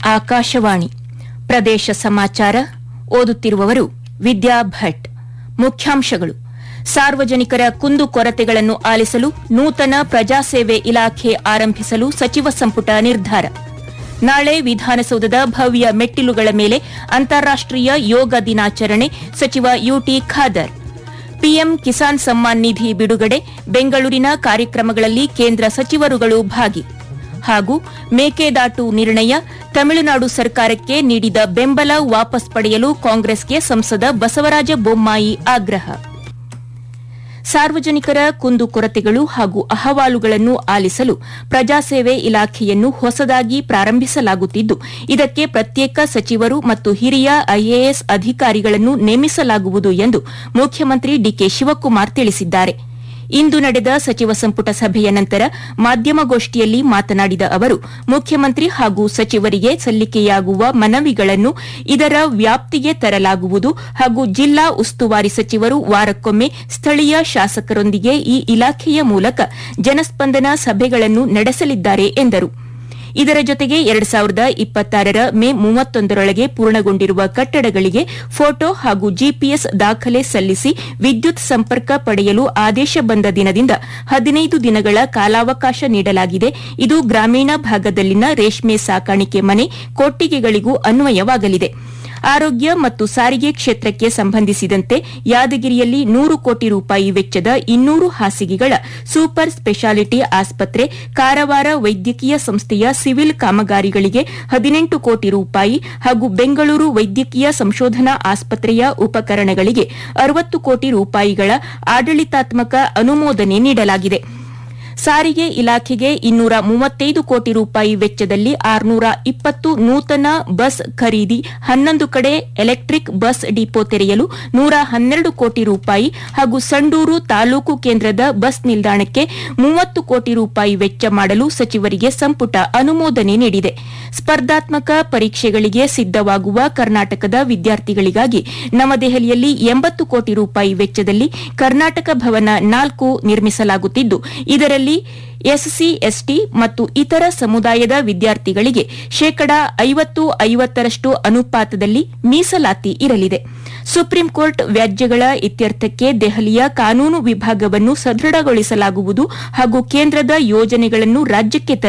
ಆಕಾಶವಾಣಿ ಪ್ರದೇಶ ಸಮಾಚಾರ ಓದುತ್ತಿರುವವರು ವಿದ್ಯಾ ಭಟ್ ಮುಖ್ಯಾಂಶಗಳು ಸಾರ್ವಜನಿಕರ ಕುಂದುಕೊರತೆಗಳನ್ನು ಆಲಿಸಲು ನೂತನ ಪ್ರಜಾಸೇವೆ ಇಲಾಖೆ ಆರಂಭಿಸಲು ಸಚಿವ ಸಂಪುಟ ನಿರ್ಧಾರ ನಾಳೆ ವಿಧಾನಸೌಧದ ಭವ್ಯ ಮೆಟ್ಟಿಲುಗಳ ಮೇಲೆ ಅಂತಾರಾಷ್ಟೀಯ ಯೋಗ ದಿನಾಚರಣೆ ಸಚಿವ ಯುಟಿ ಖಾದರ್ ಪಿಎಂ ಕಿಸಾನ್ ಸಮ್ಮಾನ್ ನಿಧಿ ಬಿಡುಗಡೆ ಬೆಂಗಳೂರಿನ ಕಾರ್ಯಕ್ರಮಗಳಲ್ಲಿ ಕೇಂದ್ರ ಸಚಿವರುಗಳು ಭಾಗಿ ಹಾಗೂ ಮೇಕೆದಾಟು ನಿರ್ಣಯ ತಮಿಳುನಾಡು ಸರ್ಕಾರಕ್ಕೆ ನೀಡಿದ ಬೆಂಬಲ ವಾಪಸ್ ಪಡೆಯಲು ಕಾಂಗ್ರೆಸ್ಗೆ ಸಂಸದ ಬಸವರಾಜ ಬೊಮ್ಮಾಯಿ ಆಗ್ರಹ ಸಾರ್ವಜನಿಕರ ಕುಂದುಕೊರತೆಗಳು ಹಾಗೂ ಅಹವಾಲುಗಳನ್ನು ಆಲಿಸಲು ಪ್ರಜಾಸೇವೆ ಇಲಾಖೆಯನ್ನು ಹೊಸದಾಗಿ ಪ್ರಾರಂಭಿಸಲಾಗುತ್ತಿದ್ದು ಇದಕ್ಕೆ ಪ್ರತ್ಯೇಕ ಸಚಿವರು ಮತ್ತು ಹಿರಿಯ ಐಎಎಸ್ ಅಧಿಕಾರಿಗಳನ್ನು ನೇಮಿಸಲಾಗುವುದು ಎಂದು ಮುಖ್ಯಮಂತ್ರಿ ಡಿಕೆ ಶಿವಕುಮಾರ್ ತಿಳಿಸಿದ್ದಾರೆ ಇಂದು ನಡೆದ ಸಚಿವ ಸಂಪುಟ ಸಭೆಯ ನಂತರ ಮಾಧ್ಯಮಗೋಷ್ಠಿಯಲ್ಲಿ ಮಾತನಾಡಿದ ಅವರು ಮುಖ್ಯಮಂತ್ರಿ ಹಾಗೂ ಸಚಿವರಿಗೆ ಸಲ್ಲಿಕೆಯಾಗುವ ಮನವಿಗಳನ್ನು ಇದರ ವ್ಯಾಪ್ತಿಗೆ ತರಲಾಗುವುದು ಹಾಗೂ ಜಿಲ್ಲಾ ಉಸ್ತುವಾರಿ ಸಚಿವರು ವಾರಕ್ಕೊಮ್ಮೆ ಸ್ಥಳೀಯ ಶಾಸಕರೊಂದಿಗೆ ಈ ಇಲಾಖೆಯ ಮೂಲಕ ಜನಸ್ಪಂದನ ಸಭೆಗಳನ್ನು ನಡೆಸಲಿದ್ದಾರೆ ಎಂದರು ಇದರ ಜೊತೆಗೆ ಎರಡು ಸಾವಿರದ ಇಪ್ಪತ್ತಾರರ ಮೇ ಮೂವತ್ತೊಂದರೊಳಗೆ ಪೂರ್ಣಗೊಂಡಿರುವ ಕಟ್ಟಡಗಳಿಗೆ ಫೋಟೋ ಹಾಗೂ ಜಿಪಿಎಸ್ ದಾಖಲೆ ಸಲ್ಲಿಸಿ ವಿದ್ಯುತ್ ಸಂಪರ್ಕ ಪಡೆಯಲು ಆದೇಶ ಬಂದ ದಿನದಿಂದ ಹದಿನೈದು ದಿನಗಳ ಕಾಲಾವಕಾಶ ನೀಡಲಾಗಿದೆ ಇದು ಗ್ರಾಮೀಣ ಭಾಗದಲ್ಲಿನ ರೇಷ್ಮೆ ಸಾಕಾಣಿಕೆ ಮನೆ ಕೊಟ್ಟಿಗೆಗಳಿಗೂ ಅನ್ವಯವಾಗಲಿದೆ ಆರೋಗ್ಯ ಮತ್ತು ಸಾರಿಗೆ ಕ್ಷೇತ್ರಕ್ಕೆ ಸಂಬಂಧಿಸಿದಂತೆ ಯಾದಗಿರಿಯಲ್ಲಿ ನೂರು ಕೋಟಿ ರೂಪಾಯಿ ವೆಚ್ಚದ ಇನ್ನೂರು ಹಾಸಿಗೆಗಳ ಸೂಪರ್ ಸ್ಪೆಷಾಲಿಟಿ ಆಸ್ಪತ್ರೆ ಕಾರವಾರ ವೈದ್ಯಕೀಯ ಸಂಸ್ಥೆಯ ಸಿವಿಲ್ ಕಾಮಗಾರಿಗಳಿಗೆ ಹದಿನೆಂಟು ಕೋಟಿ ರೂಪಾಯಿ ಹಾಗೂ ಬೆಂಗಳೂರು ವೈದ್ಯಕೀಯ ಸಂಶೋಧನಾ ಆಸ್ಪತ್ರೆಯ ಉಪಕರಣಗಳಿಗೆ ಅರವತ್ತು ಕೋಟಿ ರೂಪಾಯಿಗಳ ಆಡಳಿತಾತ್ಮಕ ಅನುಮೋದನೆ ನೀಡಲಾಗಿದೆ ಸಾರಿಗೆ ಇಲಾಖೆಗೆ ಇನ್ನೂರ ಮೂವತ್ತೈದು ಕೋಟಿ ರೂಪಾಯಿ ವೆಚ್ಚದಲ್ಲಿ ಆರುನೂರ ಇಪ್ಪತ್ತು ನೂತನ ಬಸ್ ಖರೀದಿ ಹನ್ನೊಂದು ಕಡೆ ಎಲೆಕ್ಟ್ರಿಕ್ ಬಸ್ ಡಿಪೋ ತೆರೆಯಲು ನೂರ ಹನ್ನೆರಡು ಕೋಟಿ ರೂಪಾಯಿ ಹಾಗೂ ಸಂಡೂರು ತಾಲೂಕು ಕೇಂದ್ರದ ಬಸ್ ನಿಲ್ದಾಣಕ್ಕೆ ಮೂವತ್ತು ಕೋಟಿ ರೂಪಾಯಿ ವೆಚ್ಚ ಮಾಡಲು ಸಚಿವರಿಗೆ ಸಂಪುಟ ಅನುಮೋದನೆ ನೀಡಿದೆ ಸ್ಪರ್ಧಾತ್ಮಕ ಪರೀಕ್ಷೆಗಳಿಗೆ ಸಿದ್ದವಾಗುವ ಕರ್ನಾಟಕದ ವಿದ್ಯಾರ್ಥಿಗಳಿಗಾಗಿ ನವದೆಹಲಿಯಲ್ಲಿ ಎಂಬತ್ತು ಕೋಟಿ ರೂಪಾಯಿ ವೆಚ್ಚದಲ್ಲಿ ಕರ್ನಾಟಕ ಭವನ ನಾಲ್ಕು ನಿರ್ಮಿಸಲಾಗುತ್ತಿದ್ದು ಇದರಲ್ಲಿ ಎಸ್ಸಿ ಎಸ್ಟಿ ಮತ್ತು ಇತರ ಸಮುದಾಯದ ವಿದ್ಯಾರ್ಥಿಗಳಿಗೆ ಶೇಕಡಾ ಐವತ್ತು ಐವತ್ತರಷ್ಟು ಅನುಪಾತದಲ್ಲಿ ಮೀಸಲಾತಿ ಇರಲಿದೆ ಸುಪ್ರೀಂ ಕೋರ್ಟ್ ವ್ಯಾಜ್ಯಗಳ ಇತ್ಯರ್ಥಕ್ಕೆ ದೆಹಲಿಯ ಕಾನೂನು ವಿಭಾಗವನ್ನು ಸದೃಢಗೊಳಿಸಲಾಗುವುದು ಹಾಗೂ ಕೇಂದ್ರದ ಯೋಜನೆಗಳನ್ನು ರಾಜ್ಯಕ್ಕೆ